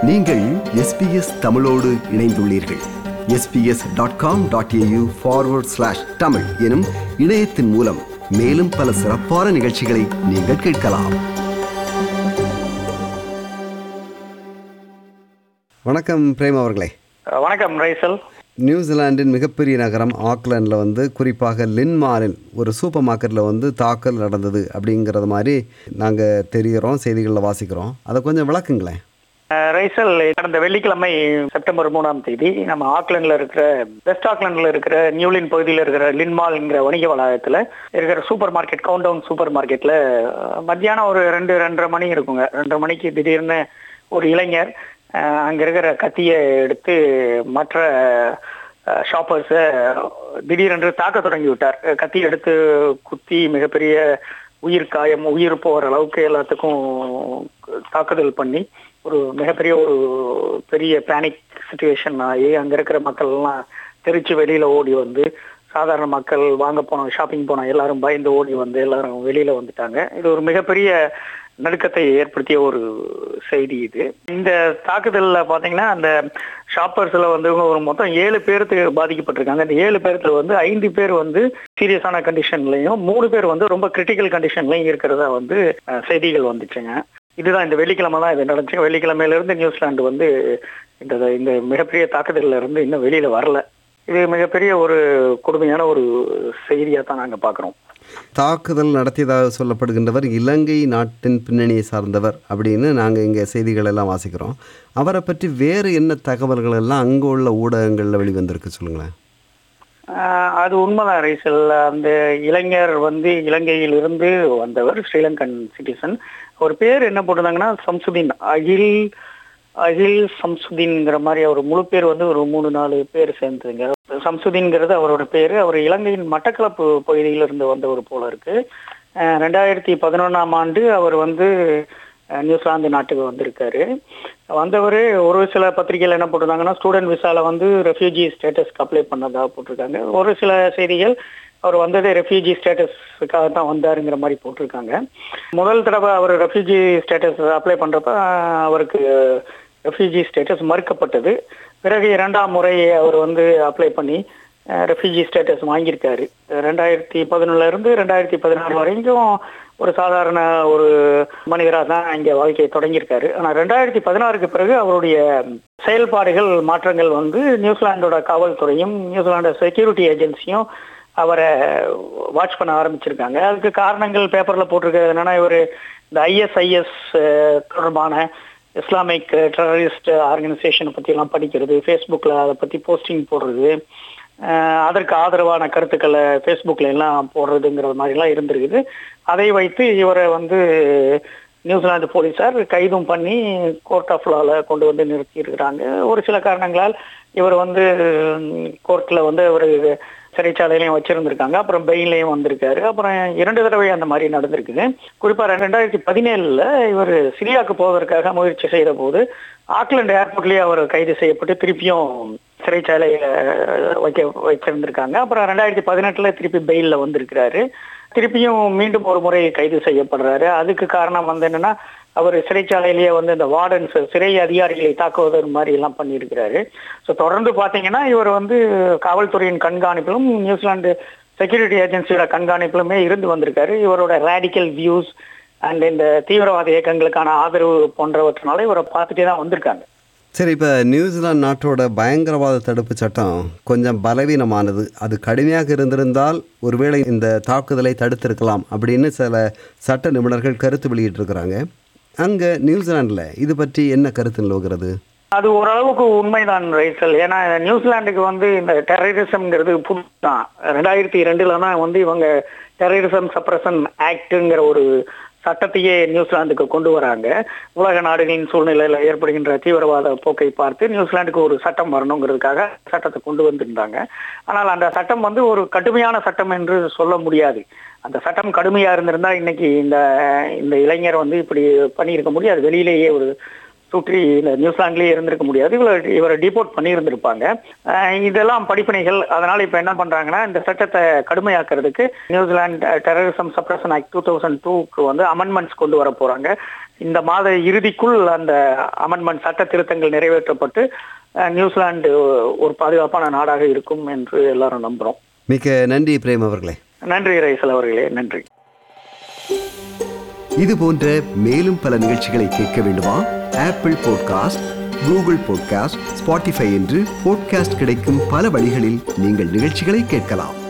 நீங்கள் எஸ்பிஎஸ் தமிழோடு இணைந்துள்ளீர்கள் SBS dot com dot AU forward slash Tamil எனும் இணையத்தின் மூலம் மேலும் பல சிறப்பான நிகழ்ச்சிகளை நீங்கள் கேட்கலாம் வணக்கம் பிரேம் அவர்களே வணக்கம் ரைசல் நியூசிலாந்தின் மிகப்பெரிய நகரம் ஆக்லாண்டில் வந்து குறிப்பாக லின்மாரில் ஒரு சூப்பர் மார்க்கெட்டில் வந்து தாக்கல் நடந்தது அப்படிங்கிறது மாதிரி நாங்கள் தெரிகிறோம் செய்திகளில் வாசிக்கிறோம் அதை கொஞ்சம் விளக்குங்களேன் அஹ், ரைசல் கடந்த வெள்ளிக்கிழமை செப்டம்பர் மூணாம் தேதி நம்ம ஆக்லாண்ட்ல இருக்கிற வெஸ்ட் ஆக்லாண்ட்ல இருக்கிற நியூலின் பகுதியில் இருக்கிற லின்மால்ங்கிற வணிக வளாகத்துல இருக்கிற சூப்பர் மார்க்கெட் கவுண்டவுன் சூப்பர் மார்க்கெட்ல அஹ், மத்தியானம் ஒரு ரெண்டு ரெண்டரை மணி இருக்குங்க ரெண்டரை மணிக்கு திடீர்னு ஒரு இளைஞர் அஹ், அங்க இருக்கிற கத்தியை எடுத்து மற்ற ஷாப்பர்ஸை திடீரென்று தாக்க தொடங்கி விட்டார் கத்தி எடுத்து குத்தி மிகப்பெரிய உயிர் காயம் உயிர் போகிற அளவுக்கு எல்லாத்துக்கும் தாக்குதல் பண்ணி ஒரு மிகப்பெரிய ஒரு பெரிய பேனிக் சுச்சுவேஷன் ஆகி அங்க இருக்கிற மக்கள் எல்லாம் தெரிச்சு வெளியில ஓடி வந்து சாதாரண மக்கள் வாங்க போன ஷாப்பிங் போன எல்லாரும் பயந்து ஓடி வந்து எல்லாரும் வெளியில வந்துட்டாங்க இது ஒரு மிகப்பெரிய நடுக்கத்தை ஏற்படுத்திய ஒரு செய்தி இது இந்த தாக்குதல்ல பாத்தீங்கன்னா அந்த ஷாப்பர்ஸ்ல வந்து ஒரு மொத்தம் ஏழு பேருக்கு பாதிக்கப்பட்டிருக்காங்க இந்த ஏழு பேருக்கு வந்து ஐந்து பேர் வந்து சீரியஸான கண்டிஷன்லயும் மூணு பேர் வந்து ரொம்ப கிரிட்டிக்கல் கண்டிஷன்லயும் இருக்கிறதா வந்து அஹ், செய்திகள் வந்துச்சுங்க இதுதான் இந்த வெள்ளிக்கிழமை தான் இது நடந்துச்சு வெள்ளிக்கிழமையில இருந்து நியூசிலாந்து வந்து இந்த இந்த மிகப்பெரிய தாக்குதல்ல இருந்து இன்னும் வெளியில வரல இது மிகப்பெரிய ஒரு கொடுமையான ஒரு செய்தியா தான் நாங்க பாக்குறோம் தாக்குதல் நடத்தியதாக சொல்லப்படுகின்றவர் இலங்கை நாட்டின் பின்னணியை சார்ந்தவர் அப்படின்னு நாங்கள் இங்கே செய்திகள் எல்லாம் வாசிக்கிறோம் அவரை பற்றி வேறு என்ன தகவல்கள் எல்லாம் அங்கே உள்ள ஊடகங்களில் வெளிவந்திருக்கு சொல்லுங்களேன் ஆஹ் அது உண்மைதான் ரைசல் அந்த இளைஞர் வந்து இலங்கையிலிருந்து வந்தவர் ஸ்ரீலங்கன் சிட்டிசன் அவர் பேர் என்ன போட்டிருந்தாங்கன்னா சம்சுதீன் அகில் அகில் சம்சுதீன்ங்கிற மாதிரி அவர் முழு பேர் வந்து ஒரு மூணு நாலு பேர் சேர்ந்ததுங்க சம்சுதீன்ங்கிறது அவரோட பேரு அவர் இலங்கையின் மட்டக்களப்பு பகுதியிலிருந்து வந்தவர் போல இருக்கு ஆஹ் ரெண்டாயிரத்தி பதினொன்னாம் ஆண்டு அவர் வந்து அஹ், நியூசிலாந்து நாட்டுக்கு வந்திருக்காரு வந்தவர் ஒரு சில பத்திரிகைகள் என்ன போட்டிருந்தாங்கன்னா ஸ்டூடெண்ட் விசால வந்து ரெஃப்யூஜி ஸ்டேட்டஸ்க்கு அப்ளை பண்ணதா போட்டிருக்காங்க ஒரு சில செய்திகள் அவர் வந்ததே ரெஃப்யூஜி ஸ்டேட்டஸ்க்காக தான் வந்தாருங்கிற மாதிரி போட்டிருக்காங்க முதல் தடவை அவர் ரெஃப்யூஜி ஸ்டேட்டஸ் அப்ளை பண்றப்ப அஹ், அவருக்கு ரெஃப்யூஜி ஸ்டேட்டஸ் மறுக்கப்பட்டது பிறகு இரண்டாம் முறை அவர் வந்து அப்ளை பண்ணி ரெஃப்யூஜி ஸ்டேட்டஸ் வாங்கியிருக்காரு ரெண்டாயிரத்தி பதினொன்னுல இருந்து ரெண்டாயிரத்தி பதினாறு வரைக்கும் ஒரு சாதாரண ஒரு மனிதராக தான் இங்கே வாழ்க்கையை தொடங்கியிருக்காரு ஆனால் ரெண்டாயிரத்தி பதினாறுக்கு பிறகு அவருடைய செயல்பாடுகள் மாற்றங்கள் வந்து நியூசிலாந்தோட காவல்துறையும் நியூசிலாந்து செக்யூரிட்டி ஏஜென்சியும் அவரை வாட்ச் பண்ண ஆரம்பிச்சிருக்காங்க அதுக்கு காரணங்கள் பேப்பர்ல போட்டிருக்கிறது என்னன்னா இவர் இந்த ஐஎஸ்ஐஎஸ் தொடர்பான இஸ்லாமிக் டெரரிஸ்ட் ஆர்கனைசேஷனை பத்தி எல்லாம் படிக்கிறது ஃபேஸ்புக்கில் அதை பத்தி போஸ்டிங் போடுறது அஹ் அதற்கு ஆதரவான கருத்துக்களை ஃபேஸ்புக்கில் எல்லாம் போடுறதுங்கிற மாதிரிலாம் இருந்திருக்குது அதை வைத்து இவரை வந்து நியூசிலாந்து போலீசார் கைதும் பண்ணி கோர்ட் ஆஃப் லால கொண்டு வந்து நிறுத்தி இருக்கிறாங்க ஒரு சில காரணங்களால் இவர் வந்து கோர்ட்ல வந்து ஒரு சிறைச்சாலையிலையும் வச்சிருந்திருக்காங்க அப்புறம் பெயிலையும் வந்திருக்காரு அப்புறம் இரண்டு தடவை அந்த மாதிரி நடந்திருக்குது குறிப்பா ரெண்டாயிரத்தி பதினேழுல இவர் சிரியாவுக்கு போவதற்காக முயற்சி செய்த போது ஆக்லாந்து ஏர்போர்ட்லயே அவர் கைது செய்யப்பட்டு திருப்பியும் சிறைச்சாலையில வைக்க வச்சிருந்திருக்காங்க அப்புறம் ரெண்டாயிரத்தி பதினெட்டுல திருப்பி பெயில்ல வந்திருக்கிறாரு திருப்பியும் மீண்டும் ஒரு முறை கைது செய்யப்படுறாரு அதுக்கு காரணம் வந்து என்னன்னா அவர் சிறைச்சாலையிலேயே வந்து இந்த வார்டன்ஸ் சிறை அதிகாரிகளை தாக்குவதற்கு மாதிரி எல்லாம் பண்ணியிருக்கிறாரு ஸோ தொடர்ந்து பார்த்தீங்கன்னா இவர் வந்து காவல்துறையின் கண்காணிப்பிலும் நியூசிலாந்து செக்யூரிட்டி ஏஜென்சியோட கண்காணிப்பிலுமே இருந்து வந்திருக்காரு இவரோட ரேடிக்கல் வியூஸ் அண்ட் இந்த தீவிரவாத இயக்கங்களுக்கான ஆதரவு போன்றவற்றினால இவரை பார்த்துட்டே தான் வந்திருக்காங்க சரி இப்போ நியூசிலாந்து நாட்டோட பயங்கரவாத தடுப்பு சட்டம் கொஞ்சம் பலவீனமானது அது கடுமையாக இருந்திருந்தால் ஒருவேளை இந்த தாக்குதலை தடுத்திருக்கலாம் அப்படின்னு சில சட்ட நிபுணர்கள் கருத்து வெளியிட்டிருக்கிறாங்க அங்கே நியூசிலாண்டில் இது பற்றி என்ன கருத்து நிலவுகிறது அது ஓரளவுக்கு உண்மைதான் ரைசல் ஏன்னா நியூசிலாந்துக்கு வந்து இந்த டெரரிசம்ங்கிறது புதுதான் ரெண்டாயிரத்தி இரண்டுல தான் வந்து இவங்க டெரரிசம் சப்ரஷன் ஆக்ட்ங்கிற ஒரு சட்டத்தையே நியூசிலாந்துக்கு கொண்டு வராங்க உலக நாடுகளின் சூழ்நிலையில ஏற்படுகின்ற தீவிரவாத போக்கை பார்த்து நியூசிலாந்துக்கு ஒரு சட்டம் வரணுங்கிறதுக்காக சட்டத்தை கொண்டு வந்திருந்தாங்க ஆனால் அந்த சட்டம் வந்து ஒரு கடுமையான சட்டம் என்று சொல்ல முடியாது அந்த சட்டம் கடுமையா இருந்திருந்தா இன்னைக்கு இந்த இந்த இளைஞர் வந்து இப்படி பண்ணியிருக்க முடியாது வெளியிலேயே ஒரு சுற்றி இந்த நியூசிலாந்துலயே இருந்திருக்க முடியாது இவரை இவரை டிபோர்ட் பண்ணி இருந்திருப்பாங்க அஹ் இதெல்லாம் படிப்பனைகள் அதனால இப்ப என்ன பண்றாங்கன்னா இந்த சட்டத்தை கடுமையாக்குறதுக்கு New Zealand terrorism suppression act two thousand டூக்கு வந்து அமெண்ட்மெண்ட்ஸ் கொண்டு வர போறாங்க இந்த மாத இறுதிக்குள் அந்த அமெண்ட்மெண்ட் சட்ட திருத்தங்கள் நிறைவேற்றப்பட்டு அஹ் நியூசிலாந்து ஒரு பாதுகாப்பான நாடாக இருக்கும் என்று எல்லாரும் நம்புறோம் மிக்க நன்றி பிரேம் அவர்களே நன்றி ரைசல் அவர்களே நன்றி இது போன்ற மேலும் பல நிகழ்ச்சிகளை கேட்க வேண்டுமா Apple podcast Google podcast Spotify என்று பாட்காஸ்ட் கிடைக்கும் பல வழிகளில் நீங்கள் நிகழ்ச்சிகளை கேட்கலாம்